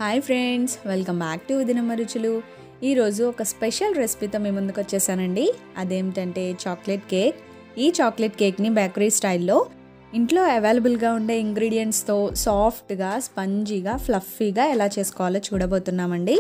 hi friends welcome back to ఉదినమ్మ రుచులు ఈరోజు ఒక స్పెషల్ రెసిపీతో మీ ముందుకు వచ్చేసానండి అదేమిటంటే చాక్లెట్ కేక్ ఈ చాక్లెట్ కేక్ని బేకరీ స్టైల్లో ఇంట్లో అవైలబుల్గా ఉండే ఇంగ్రీడియంట్స్తో సాఫ్ట్గా స్పంజీగా ఫ్లఫీగా ఎలా చేసుకోవాలో చూడబోతున్నామండి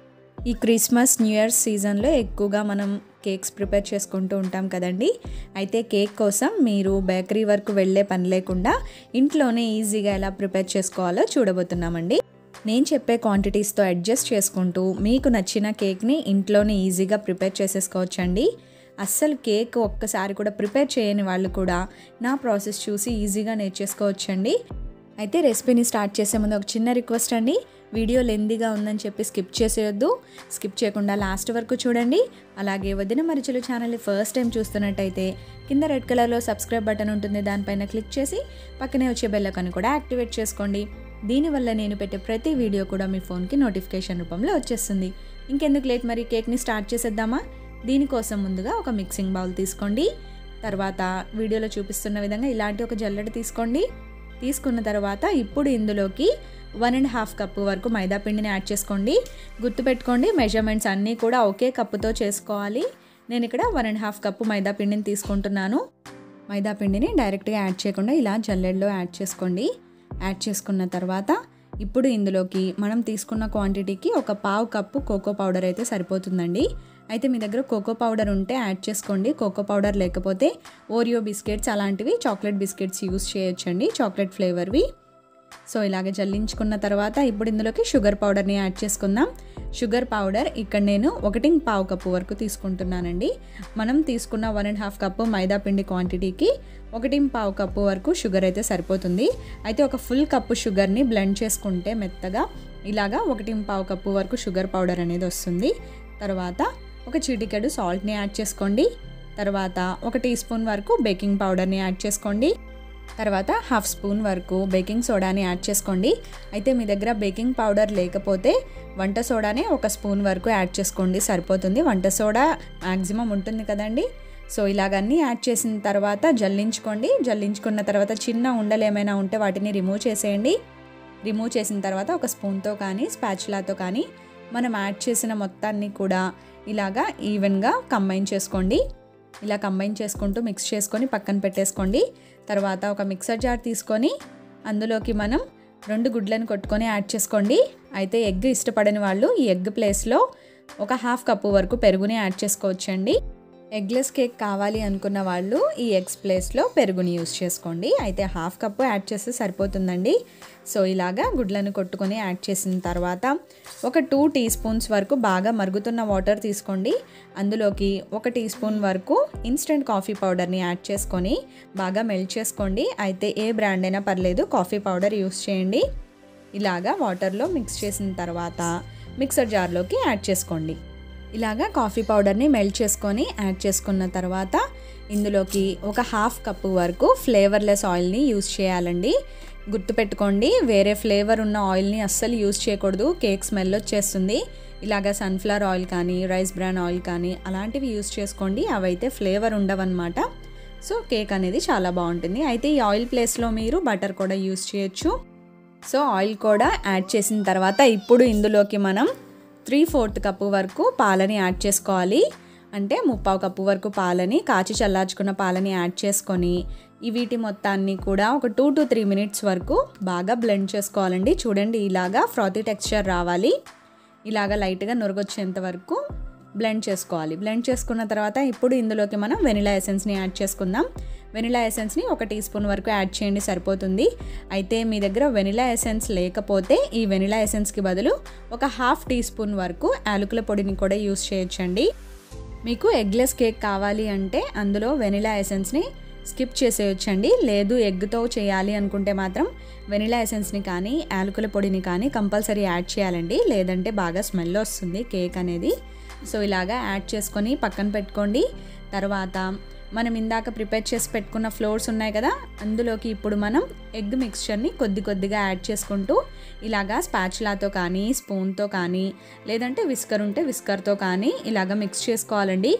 ఈ క్రిస్మస్ న్యూ ఇయర్ సీజన్లో ఎక్కువగా మనం కేక్స్ ప్రిపేర్ చేసుకుంటూ ఉంటాం కదండి అయితే కేక్ కోసం మీరు బేకరీ వరకు వెళ్ళే పని లేకుండా ఇంట్లోనే ఈజీగా ఎలా ప్రిపేర్ చేసుకోవాలో చూడబోతున్నామండి నేను చెప్పే క్వాంటిటీస్తో అడ్జస్ట్ చేసుకుంటూ మీకు నచ్చిన కేక్ని ఇంట్లోనే ఈజీగా ప్రిపేర్ చేసేసుకోవచ్చండి అస్సలు కేక్ ఒక్కసారి కూడా ప్రిపేర్ చేయని వాళ్ళు కూడా నా ప్రాసెస్ చూసి ఈజీగా నేర్చేసుకోవచ్చండి అయితే రెసిపీని స్టార్ట్ చేసే ముందు ఒక చిన్న రిక్వెస్ట్ అండి వీడియో లెందీగా ఉందని చెప్పి స్కిప్ చేసేయొద్దు స్కిప్ చేయకుండా లాస్ట్ వరకు చూడండి అలాగే వదిన మరిచులు ఛానల్ని ఫస్ట్ టైం చూస్తున్నట్టయితే కింద రెడ్ కలర్లో సబ్స్క్రైబ్ బటన్ ఉంటుంది దానిపైన క్లిక్ చేసి పక్కనే వచ్చే బెల్లకను కూడా యాక్టివేట్ చేసుకోండి దీనివల్ల నేను పెట్టే ప్రతి వీడియో కూడా మీ ఫోన్కి నోటిఫికేషన్ రూపంలో వచ్చేస్తుంది ఇంకెందుకు లేట్ మరి కేక్ని స్టార్ట్ చేసేద్దామా దీనికోసం ముందుగా ఒక మిక్సింగ్ బౌల్ తీసుకోండి తర్వాత వీడియోలో చూపిస్తున్న విధంగా ఇలాంటి ఒక జల్లెడ తీసుకోండి తీసుకున్న తర్వాత ఇప్పుడు ఇందులోకి వన్ అండ్ హాఫ్ కప్పు వరకు మైదా పిండిని యాడ్ చేసుకోండి గుర్తుపెట్టుకోండి మెజర్మెంట్స్ అన్నీ కూడా ఒకే కప్పుతో చేసుకోవాలి నేను ఇక్కడ one and half cup maida పిండిని తీసుకుంటున్నాను మైదా పిండిని డైరెక్ట్గా యాడ్ చేయకుండా ఇలా జల్లెడలో యాడ్ చేసుకోండి యాడ్ చేసుకున్న తర్వాత ఇప్పుడు ఇందులోకి మనం తీసుకున్న క్వాంటిటీకి ఒక పావు కప్పు కోకో పౌడర్ అయితే సరిపోతుందండి అయితే మీ దగ్గర కోకో పౌడర్ ఉంటే యాడ్ చేసుకోండి కోకో పౌడర్ లేకపోతే ఓరియో బిస్కెట్స్ అలాంటివి చాక్లెట్ బిస్కెట్స్ యూస్ చేయొచ్చండి చాక్లెట్ ఫ్లేవర్వి సో ఇలాగే జల్లించుకున్న తర్వాత ఇప్పుడు ఇందులోకి షుగర్ పౌడర్ని యాడ్ చేసుకుందాం షుగర్ పౌడర్ ఇక్కడ నేను ఒకటి పావు కప్పు వరకు తీసుకుంటున్నానండి మనం తీసుకున్న one and half cup maida పిండి క్వాంటిటీకి ఒకటి పావు కప్పు వరకు షుగర్ అయితే సరిపోతుంది అయితే ఒక ఫుల్ కప్పు షుగర్ని బ్లెండ్ చేసుకుంటే మెత్తగా ఇలాగా ఒకటి పావు కప్పు వరకు షుగర్ పౌడర్ అనేది వస్తుంది తర్వాత ఒక చిటికెడు సాల్ట్ని యాడ్ చేసుకోండి తర్వాత ఒక టీ స్పూన్ వరకు బేకింగ్ పౌడర్ని యాడ్ చేసుకోండి తర్వాత హాఫ్ స్పూన్ వరకు బేకింగ్ సోడాని యాడ్ చేసుకోండి అయితే మీ దగ్గర బేకింగ్ పౌడర్ లేకపోతే వంట సోడానే ఒక స్పూన్ వరకు యాడ్ చేసుకోండి సరిపోతుంది వంట సోడా మ్యాక్సిమం ఉంటుంది కదండి సో ఇలాగన్నీ యాడ్ చేసిన తర్వాత జల్లించుకోండి జల్లించుకున్న తర్వాత చిన్న ఉండలు ఏమైనా ఉంటే వాటిని రిమూవ్ చేసేయండి రిమూవ్ చేసిన తర్వాత ఒక స్పూన్తో కానీ స్పాచులాతో కానీ మనం యాడ్ చేసిన మొత్తాన్ని కూడా ఇలాగా ఈవెన్గా కంబైన్ చేసుకోండి ఇలా కంబైన్ చేసుకుంటూ మిక్స్ చేసుకొని పక్కన పెట్టేసుకోండి తర్వాత ఒక మిక్సర్ జార్ తీసుకొని అందులోకి మనం రెండు గుడ్లను కొట్టుకొని యాడ్ చేసుకోండి అయితే ఎగ్ ఇష్టపడని వాళ్ళు ఈ ఎగ్ ప్లేస్లో ఒక హాఫ్ కప్పు వరకు పెరుగుని యాడ్ చేసుకోవచ్చండి ఎగ్లెస్ కేక్ కావాలి అనుకున్న వాళ్ళు ఈ ఎగ్స్ ప్లేస్లో పెరుగుని యూస్ చేసుకోండి అయితే హాఫ్ కప్పు యాడ్ చేస్తే సరిపోతుందండి సో ఇలాగా గుడ్లను కొట్టుకొని యాడ్ చేసిన తర్వాత ఒక టూ టీ స్పూన్స్ వరకు బాగా మరుగుతున్న వాటర్ తీసుకోండి అందులోకి ఒక టీ స్పూన్ వరకు ఇన్స్టెంట్ కాఫీ పౌడర్ని యాడ్ చేసుకొని బాగా మెల్ట్ చేసుకోండి అయితే ఏ బ్రాండ్ అయినా పర్లేదు కాఫీ పౌడర్ యూస్ చేయండి ఇలాగా వాటర్లో మిక్స్ చేసిన తర్వాత మిక్సర్ జార్లోకి యాడ్ చేసుకోండి ఇలాగా కాఫీ పౌడర్ని మెల్ట్ చేసుకొని యాడ్ చేసుకున్న తర్వాత ఇందులోకి ఒక హాఫ్ కప్పు వరకు ఫ్లేవర్లెస్ ఆయిల్ని యూస్ చేయాలండి గుర్తుపెట్టుకోండి వేరే ఫ్లేవర్ ఉన్న ఆయిల్ని అస్సలు యూస్ చేయకూడదు కేక్ స్మెల్ వచ్చేస్తుంది ఇలాగ సన్ఫ్లవర్ ఆయిల్ కానీ రైస్ బ్రాన్ ఆయిల్ కానీ అలాంటివి యూస్ చేసుకోండి అవైతే ఫ్లేవర్ ఉండవన్నమాట సో కేక్ అనేది చాలా బాగుంటుంది అయితే ఈ ఆయిల్ ప్లేస్లో మీరు బటర్ కూడా యూస్ చేయొచ్చు సో ఆయిల్ కూడా యాడ్ చేసిన తర్వాత ఇప్పుడు ఇందులోకి మనం త్రీ ఫోర్త్ కప్పు వరకు పాలని యాడ్ చేసుకోవాలి అంటే ముప్పావు కప్పు వరకు పాలని కాచి చల్లార్చుకున్న పాలని యాడ్ చేసుకొని ఈ వీటి మొత్తాన్ని కూడా ఒక టూ టు త్రీ మినిట్స్ వరకు బాగా బ్లెండ్ చేసుకోవాలండి చూడండి ఇలాగా ఫ్రాతీ టెక్స్చర్ రావాలి ఇలాగా లైట్గా నురగొచ్చేంత వరకు బ్లెండ్ చేసుకోవాలి బ్లెండ్ చేసుకున్న తర్వాత ఇప్పుడు ఇందులోకి మనం వెనిలా ఎసెన్స్ని యాడ్ చేసుకుందాం వెనిలా ఎసెన్స్ని ఒక టీ స్పూన్ వరకు యాడ్ చేయండి సరిపోతుంది అయితే మీ దగ్గర వెనిలా ఎసెన్స్ లేకపోతే ఈ వెనిలా ఎసెన్స్కి బదులు ఒక హాఫ్ టీ స్పూన్ వరకు యాలకుల పొడిని కూడా యూస్ చేయొచ్చండి మీకు ఎగ్లెస్ కేక్ కావాలి అంటే అందులో వెనిలా ఎసెన్స్ని స్కిప్ చేసేయొచ్చండి లేదు ఎగ్తో చేయాలి అనుకుంటే మాత్రం వెనిలా ఎసెన్స్ని కానీ యాలకుల పొడిని కానీ కంపల్సరీ యాడ్ చేయాలండి లేదంటే బాగా స్మెల్ వస్తుంది కేక్ అనేది సో ఇలాగా యాడ్ చేసుకొని పక్కన పెట్టుకోండి తర్వాత మనం ఇందాక ప్రిపేర్ చేసి పెట్టుకున్న ఫ్లోర్స్ ఉన్నాయి కదా అందులోకి ఇప్పుడు మనం ఎగ్ మిక్స్చర్ని కొద్ది కొద్దిగా యాడ్ చేసుకుంటూ ఇలాగా స్పాచులాతో కానీ స్పూన్తో కానీ లేదంటే విస్కర్ ఉంటే విస్కర్తో కానీ ఇలాగ మిక్స్ చేసుకోవాలండి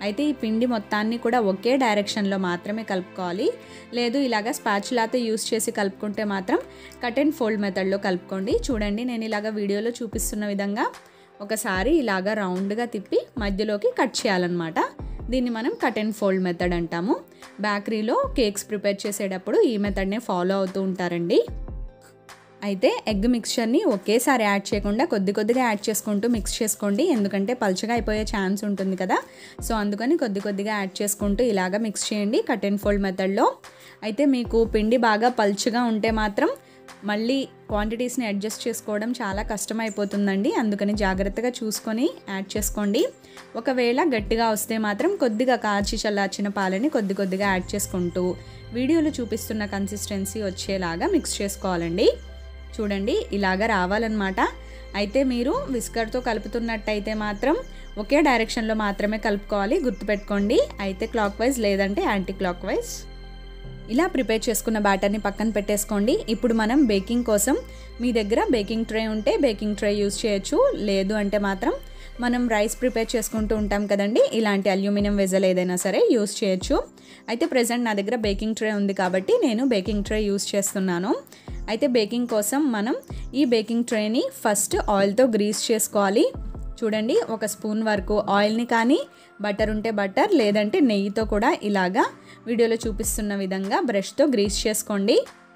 అయితే ఈ పిండి మొత్తాన్ని కూడా ఒకే డైరెక్షన్లో మాత్రమే కలుపుకోవాలి లేదు ఇలాగ స్పాచులాతో యూస్ చేసి కలుపుకుంటే మాత్రం కట్ అండ్ ఫోల్డ్ మెథడ్లో కలుపుకోండి చూడండి నేను ఇలాగ వీడియోలో చూపిస్తున్న విధంగా ఒకసారి ఇలాగ రౌండ్గా తిప్పి మధ్యలోకి కట్ చేయాలన్నమాట దీన్ని మనం కట్ అండ్ ఫోల్డ్ మెథడ్ అంటాము బేకరీలో కేక్స్ ప్రిపేర్ చేసేటప్పుడు ఈ మెథడ్నే ఫాలో అవుతూ ఉంటారండి అయితే ఎగ్ మిక్స్చర్ని ఒకేసారి యాడ్ చేయకుండా కొద్ది కొద్దిగా యాడ్ చేసుకుంటూ మిక్స్ చేసుకోండి ఎందుకంటే పలుచగా అయిపోయే ఛాన్స్ ఉంటుంది కదా సో అందుకని కొద్ది కొద్దిగా యాడ్ చేసుకుంటూ ఇలాగ మిక్స్ చేయండి కట్ అండ్ ఫోల్డ్ మెథడ్లో అయితే మీకు పిండి బాగా పలుచగా ఉంటే మాత్రం మళ్ళీ క్వాంటిటీస్ని అడ్జస్ట్ చేసుకోవడం చాలా కష్టమైపోతుందండి అందుకని జాగ్రత్తగా చూసుకొని యాడ్ చేసుకోండి ఒకవేళ గట్టిగా వస్తే మాత్రం కొద్దిగా కాచి చల్లార్చిన పాలని కొద్ది కొద్దిగా యాడ్ చేసుకుంటూ వీడియోలో చూపిస్తున్న కన్సిస్టెన్సీ వచ్చేలాగా మిక్స్ చేసుకోవాలండి చూడండి ఇలాగ రావాలన్నమాట అయితే మీరు విస్కర్తో కలుపుతున్నట్టయితే మాత్రం ఒకే డైరెక్షన్లో మాత్రమే కలుపుకోవాలి గుర్తుపెట్టుకోండి అయితే క్లాక్ వైజ్ లేదంటే యాంటీ క్లాక్ వైజ్ ఇలా ప్రిపేర్ చేసుకున్న బ్యాటర్ని పక్కన పెట్టేసుకోండి ఇప్పుడు మనం బేకింగ్ కోసం మీ దగ్గర బేకింగ్ ట్రే ఉంటే బేకింగ్ ట్రే యూస్ చేయొచ్చు లేదు అంటే మాత్రం మనం రైస్ ప్రిపేర్ చేసుకుంటూ ఉంటాం కదండి ఇలాంటి అల్యూమినియం వెజల్ ఏదైనా సరే యూస్ చేయొచ్చు అయితే ప్రజెంట్ నా దగ్గర బేకింగ్ ట్రే ఉంది కాబట్టి నేను బేకింగ్ ట్రే యూస్ చేస్తున్నాను అయితే బేకింగ్ కోసం మనం ఈ బేకింగ్ ట్రేని ఫస్ట్ ఆయిల్తో గ్రీస్ చేసుకోవాలి చూడండి ఒక స్పూన్ వరకు ఆయిల్ని కానీ బటర్ ఉంటే బటర్ లేదంటే నెయ్యితో కూడా ఇలాగా వీడియోలో చూపిస్తున్న విధంగా బ్రష్తో గ్రీస్ చేసుకోండి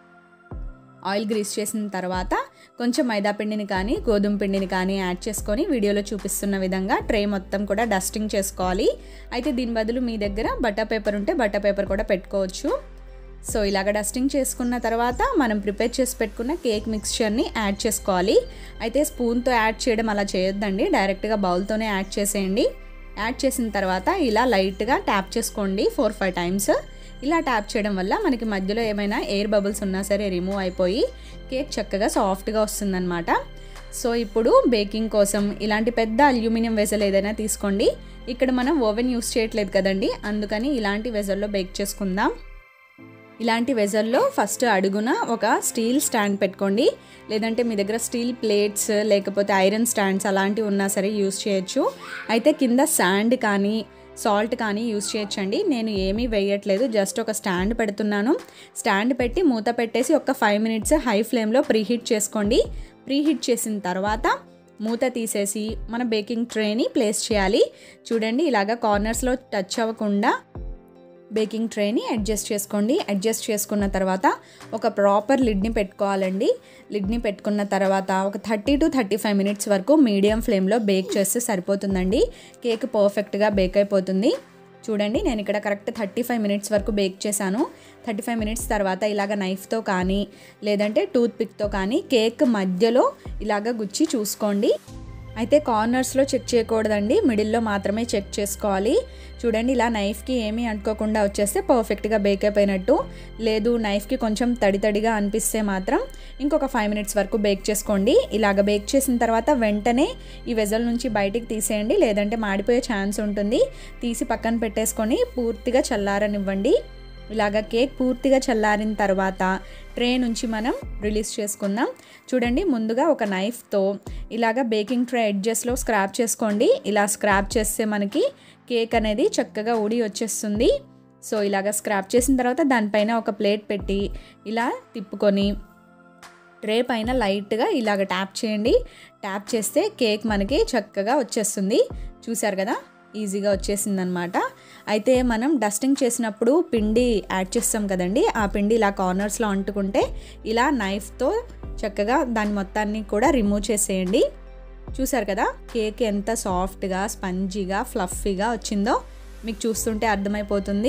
ఆయిల్ గ్రీస్ చేసిన తర్వాత కొంచెం మైదా పిండిని కానీ గోధుమ పిండిని కానీ యాడ్ చేసుకొని వీడియోలో చూపిస్తున్న విధంగా ట్రే మొత్తం కూడా డస్టింగ్ చేసుకోవాలి అయితే దీని బదులు మీ దగ్గర బటర్ పేపర్ ఉంటే బటర్ పేపర్ కూడా పెట్టుకోవచ్చు సో ఇలాగ డస్టింగ్ చేసుకున్న తర్వాత మనం ప్రిపేర్ చేసి పెట్టుకున్న కేక్ మిక్స్చర్ని యాడ్ చేసుకోవాలి అయితే స్పూన్తో యాడ్ చేయడం అలా చేయొద్దండి డైరెక్ట్గా బౌల్తోనే యాడ్ చేసేయండి యాడ్ చేసిన తర్వాత ఇలా లైట్గా ట్యాప్ చేసుకోండి ఫోర్ ఫైవ్ టైమ్స్ ఇలా ట్యాప్ చేయడం వల్ల మనకి మధ్యలో ఏమైనా ఎయిర్ బబుల్స్ ఉన్నా సరే రిమూవ్ అయిపోయి కేక్ చక్కగా సాఫ్ట్గా వస్తుందన్నమాట సో ఇప్పుడు బేకింగ్ కోసం ఇలాంటి పెద్ద అల్యూమినియం వెజల్ ఏదైనా తీసుకోండి ఇక్కడ మనం ఓవెన్ యూస్ చేయట్లేదు కదండి అందుకని ఇలాంటి వెజల్లో బేక్ చేసుకుందాం ఇలాంటి వెజల్లో ఫస్ట్ అడుగున ఒక స్టీల్ స్టాండ్ పెట్టుకోండి లేదంటే మీ దగ్గర స్టీల్ ప్లేట్స్ లేకపోతే ఐరన్ స్టాండ్స్ అలాంటివి ఉన్నా సరే యూస్ చేయొచ్చు అయితే కింద శాండ్ కానీ సాల్ట్ కానీ యూస్ చేయొచ్చండి నేను ఏమీ వేయట్లేదు జస్ట్ ఒక స్టాండ్ పెడుతున్నాను స్టాండ్ పెట్టి మూత పెట్టేసి ఒక ఫైవ్ మినిట్స్ హై ఫ్లేమ్లో ప్రీహీట్ చేసుకోండి ప్రీహీట్ చేసిన తర్వాత మూత తీసేసి మన బేకింగ్ ట్రేని ప్లేస్ చేయాలి చూడండి ఇలాగ కార్నర్స్లో టచ్ అవ్వకుండా బేకింగ్ ట్రేని అడ్జస్ట్ చేసుకోండి అడ్జస్ట్ చేసుకున్న తర్వాత ఒక ప్రాపర్ లిడ్ని పెట్టుకోవాలండి లిడ్ని పెట్టుకున్న తర్వాత ఒక thirty to thirty five minutes వరకు మీడియం ఫ్లేమ్లో బేక్ చేస్తే సరిపోతుందండి కేక్ పర్ఫెక్ట్గా బేక్ అయిపోతుంది చూడండి నేను ఇక్కడ కరెక్ట్ థర్టీ ఫైవ్ మినిట్స్ వరకు బేక్ చేశాను థర్టీ ఫైవ్ మినిట్స్ తర్వాత ఇలాగ నైఫ్తో కానీ లేదంటే టూత్ పిక్తో కానీ కేక్ మధ్యలో ఇలాగ గుచ్చి చూసుకోండి అయితే కార్నర్స్లో చెక్ చేయకూడదండి మిడిల్లో మాత్రమే చెక్ చేసుకోవాలి చూడండి ఇలా నైఫ్కి ఏమీ అంటుకోకుండా వచ్చేస్తే పర్ఫెక్ట్గా బేక్ అయిపోయినట్టు లేదు నైఫ్కి కొంచెం తడి తడిగా అనిపిస్తే మాత్రం ఇంకొక ఫైవ్ మినిట్స్ వరకు బేక్ చేసుకోండి ఇలాగ బేక్ చేసిన తర్వాత వెంటనే ఈ వెజల్ నుంచి బయటికి తీసేయండి లేదంటే మాడిపోయే ఛాన్స్ ఉంటుంది తీసి పక్కన పెట్టేసుకొని పూర్తిగా చల్లారనివ్వండి ఇలాగ కేక్ పూర్తిగా చల్లారిన తర్వాత ట్రే నుంచి మనం రిలీజ్ చేసుకుందాం చూడండి ముందుగా ఒక నైఫ్తో ఇలాగ బేకింగ్ ట్రే ఎడ్జెస్లో స్క్రాప్ చేసుకోండి ఇలా స్క్రాప్ చేస్తే మనకి కేక్ అనేది చక్కగా ఉడి వచ్చేస్తుంది సో ఇలాగ స్క్రాప్ చేసిన తర్వాత దానిపైన ఒక ప్లేట్ పెట్టి ఇలా తిప్పుకొని ట్రే పైన లైట్గా ఇలాగ ట్యాప్ చేయండి ట్యాప్ చేస్తే కేక్ మనకి చక్కగా వచ్చేస్తుంది చూసారు కదా ఈజీగా వచ్చేసింది అనమాట అయితే మనం డస్టింగ్ చేసినప్పుడు పిండి యాడ్ చేస్తాం కదండి ఆ పిండి ఇలా కార్నర్స్లో అంటుకుంటే ఇలా నైఫ్తో చక్కగా దాని మొత్తాన్ని కూడా రిమూవ్ చేసేయండి చూసారు కదా కేక్ ఎంత సాఫ్ట్గా స్పంజీగా ఫ్లఫీగా వచ్చిందో మీకు చూస్తుంటే అర్థమైపోతుంది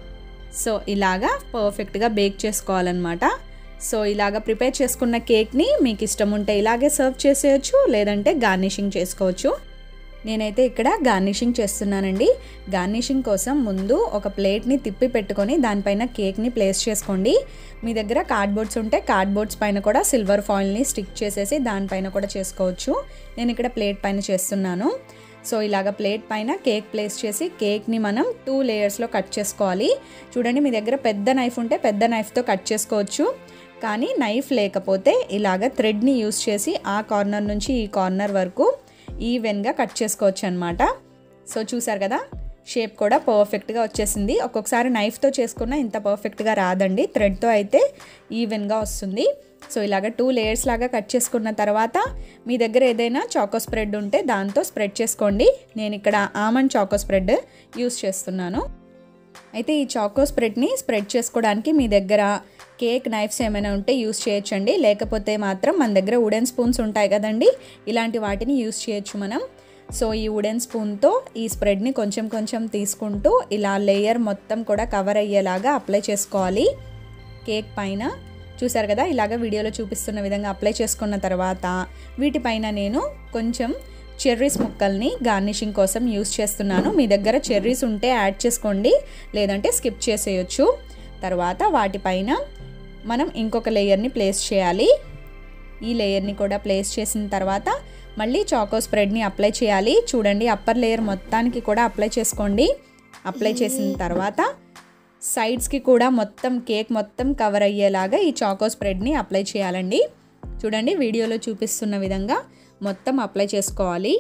సో ఇలాగా పర్ఫెక్ట్గా బేక్ చేసుకోవాలన్నమాట సో ఇలాగ ప్రిపేర్ చేసుకున్న కేక్ని మీకు ఇష్టం ఉంటే ఇలాగే సర్వ్ చేసేయచ్చు లేదంటే గార్నిషింగ్ చేసుకోవచ్చు నేనైతే ఇక్కడ గార్నిషింగ్ చేస్తున్నానండి గార్నిషింగ్ కోసం ముందు ఒక ప్లేట్ని తిప్పి పెట్టుకొని దానిపైన కేక్ని ప్లేస్ చేసుకోండి మీ దగ్గర కార్డ్బోర్డ్స్ ఉంటే కార్డ్బోర్డ్స్ పైన కూడా సిల్వర్ ఫాయిల్ని స్టిక్ చేసేసి దానిపైన కూడా చేసుకోవచ్చు నేను ఇక్కడ ప్లేట్ పైన చేస్తున్నాను సో ఇలాగ ప్లేట్ పైన కేక్ ప్లేస్ చేసి కేక్ని మనం టూ లేయర్స్లో కట్ చేసుకోవాలి చూడండి మీ దగ్గర పెద్ద నైఫ్ ఉంటే పెద్ద నైఫ్తో కట్ చేసుకోవచ్చు కానీ నైఫ్ లేకపోతే ఇలాగ థ్రెడ్ని యూస్ చేసి ఆ కార్నర్ నుంచి ఈ కార్నర్ వరకు ఈవెన్గా కట్ చేసుకోవచ్చు అనమాట సో చూసారు కదా షేప్ కూడా పర్ఫెక్ట్గా వచ్చేసింది ఒక్కొక్కసారి నైఫ్తో చేసుకున్న ఇంత పర్ఫెక్ట్గా రాదండి థ్రెడ్తో అయితే ఈవెన్గా వస్తుంది సో ఇలాగ టూ లేయర్స్ లాగా కట్ చేసుకున్న తర్వాత మీ దగ్గర ఏదైనా చాకో స్ప్రెడ్ ఉంటే దాంతో స్ప్రెడ్ చేసుకోండి నేను ఇక్కడ ఆమండ్ చాకో స్ప్రెడ్ యూస్ చేస్తున్నాను అయితే ఈ చాకో స్ప్రెడ్ని స్ప్రెడ్ చేసుకోవడానికి మీ దగ్గర కేక్ నైఫ్స్ ఏమైనా ఉంటే యూస్ చేయొచ్చండి లేకపోతే మాత్రం మన దగ్గర వుడెన్ స్పూన్స్ ఉంటాయి కదండి ఇలాంటి వాటిని యూస్ చేయొచ్చు మనం సో ఈ వుడెన్ స్పూన్తో ఈ స్ప్రెడ్ని కొంచెం కొంచెం తీసుకుంటూ ఇలా లేయర్ మొత్తం కూడా కవర్ అయ్యేలాగా అప్లై చేసుకోవాలి కేక్ పైన చూసారు కదా ఇలాగ వీడియోలో చూపిస్తున్న విధంగా అప్లై చేసుకున్న తర్వాత వీటిపైన నేను కొంచెం చెర్రీస్ ముక్కల్ని గార్నిషింగ్ కోసం యూస్ చేస్తున్నాను మీ దగ్గర చెర్రీస్ ఉంటే యాడ్ చేసుకోండి లేదంటే స్కిప్ చేసేయచ్చు తర్వాత వాటిపైన మనం ఇంకొక లేయర్ని ప్లేస్ చేయాలి ఈ లేయర్ని కూడా ప్లేస్ చేసిన తర్వాత మళ్ళీ చాకో స్ప్రెడ్ని అప్లై చేయాలి చూడండి అప్పర్ లేయర్ మొత్తానికి కూడా అప్లై చేసుకోండి అప్లై చేసిన తర్వాత సైడ్స్కి కూడా మొత్తం కేక్ మొత్తం కవర్ అయ్యేలాగా ఈ చాకో స్ప్రెడ్ని అప్లై చేయాలండి చూడండి వీడియోలో చూపిస్తున్న విధంగా మొత్తం అప్లై చేసుకోవాలి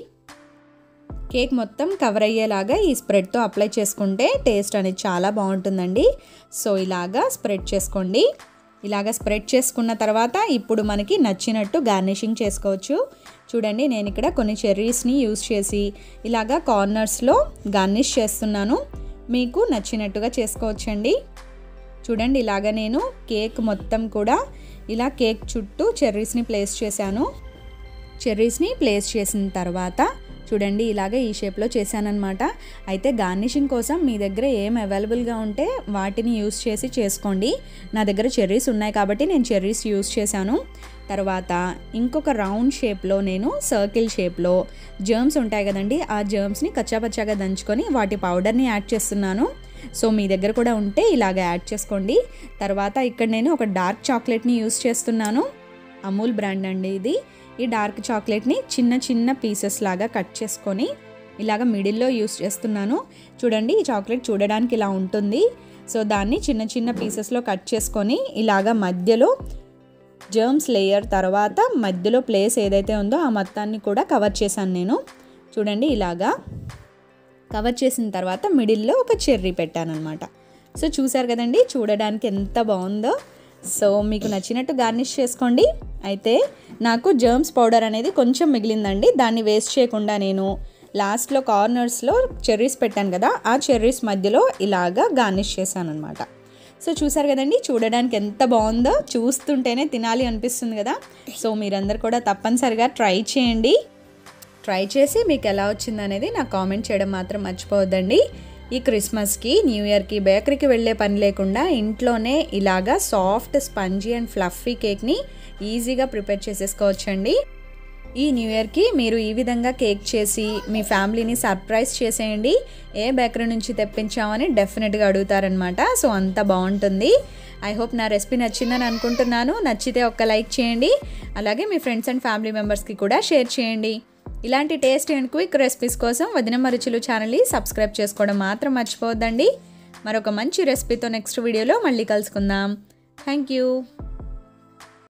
కేక్ మొత్తం కవర్ అయ్యేలాగా ఈ స్ప్రెడ్తో అప్లై చేసుకుంటే టేస్ట్ అనేది చాలా బాగుంటుందండి సో ఇలాగా స్ప్రెడ్ చేసుకోండి ఇలాగ స్ప్రెడ్ చేసుకున్న తర్వాత ఇప్పుడు మనకి నచ్చినట్టు గార్నిషింగ్ చేసుకోవచ్చు చూడండి నేను ఇక్కడ కొన్ని చెర్రీస్ని యూస్ చేసి ఇలాగా కార్నర్స్లో గార్నిష్ చేస్తున్నాను మీకు నచ్చినట్టుగా చేసుకోవచ్చండి చూడండి ఇలాగ నేను కేక్ మొత్తం కూడా ఇలా కేక్ చుట్టూ చెర్రీస్ని ప్లేస్ చేశాను చెర్రీస్ని ప్లేస్ చేసిన తర్వాత చూడండి ఇలాగ ఈ షేప్లో చేశానమాట అయితే గార్నిషింగ్ కోసం మీ దగ్గర ఏం అవైలబుల్గా ఉంటే వాటిని యూస్ చేసి చేసుకోండి నా దగ్గర చెర్రీస్ ఉన్నాయి కాబట్టి నేను చెర్రీస్ యూస్ చేశాను తర్వాత ఇంకొక రౌండ్ షేప్లో నేను సర్కిల్ షేప్లో జర్మ్స్ ఉంటాయి కదండి ఆ జర్మ్స్ని కచ్చాపచ్చాగా దంచుకొని వాటి పౌడర్ని యాడ్ చేస్తున్నాను సో మీ దగ్గర కూడా ఉంటే ఇలాగ యాడ్ చేసుకోండి తర్వాత ఇక్కడ నేను ఒక డార్క్ చాక్లెట్ని యూస్ చేస్తున్నాను అమూల్ బ్రాండ్ అండి ఇది ఈ డార్క్ చాక్లెట్ని చిన్న చిన్న పీసెస్ లాగా కట్ చేసుకొని ఇలాగ మిడిల్లో యూస్ చేస్తున్నాను చూడండి ఈ చాక్లెట్ చూడడానికి ఇలా ఉంటుంది సో దాన్ని చిన్న చిన్న పీసెస్లో కట్ చేసుకొని ఇలాగ మధ్యలో జర్మ్స్ లేయర్ తర్వాత మధ్యలో ప్లేస్ ఏదైతే ఉందో ఆ మొత్తాన్ని కూడా కవర్ చేశాను నేను చూడండి ఇలాగా కవర్ చేసిన తర్వాత మిడిల్లో ఒక చెర్రీ పెట్టాను అనమాట సో చూసారు కదండి చూడడానికి ఎంత బాగుందో సో మీకు నచ్చినట్టు గార్నిష్ చేసుకోండి అయితే నాకు జర్మ్స్ పౌడర్ అనేది కొంచెం మిగిలిందండి దాన్ని వేస్ట్ చేయకుండా నేను లాస్ట్లో కార్నర్స్లో చెర్రీస్ పెట్టాను కదా ఆ చెర్రీస్ మధ్యలో ఇలాగా గార్నిష్ చేశాను అనమాట సో చూసారు కదండి చూడడానికి ఎంత బాగుందో చూస్తుంటేనే తినాలి అనిపిస్తుంది కదా సో మీరందరు కూడా తప్పనిసరిగా ట్రై చేయండి ట్రై చేసి మీకు ఎలా వచ్చింది అనేది నాకు కామెంట్ చేయడం మాత్రం మర్చిపోవద్దండి ఈ క్రిస్మస్కి న్యూ ఇయర్కి బేకరీకి వెళ్ళే పని లేకుండా ఇంట్లోనే ఇలాగా సాఫ్ట్ స్పంజీ అండ్ ఫ్లఫీ కేక్ని ఈజీగా ప్రిపేర్ చేసేసుకోవచ్చండి ఈ న్యూ ఇయర్కి మీరు ఈ విధంగా కేక్ చేసి మీ ఫ్యామిలీని సర్ప్రైజ్ చేసేయండి ఏ బేకరీ నుంచి తెప్పించామని డెఫినెట్గా అడుగుతారనమాట సో అంత బాగుంటుంది ఐ హోప్ నా రెసిపీ నచ్చిందని అనుకుంటున్నాను నచ్చితే ఒక్క లైక్ చేయండి అలాగే మీ ఫ్రెండ్స్ అండ్ ఫ్యామిలీ మెంబర్స్కి కూడా షేర్ చేయండి ఇలాంటి టేస్ట్ అండ్ క్విక్ రెసిపీస్ కోసం వదిన మరుచులు ఛానల్ని సబ్స్క్రైబ్ చేసుకోవడం మాత్రం మర్చిపోవద్దండి మరొక మంచి రెసిపీతో నెక్స్ట్ వీడియోలో మళ్ళీ కలుసుకుందాం థ్యాంక్ యూ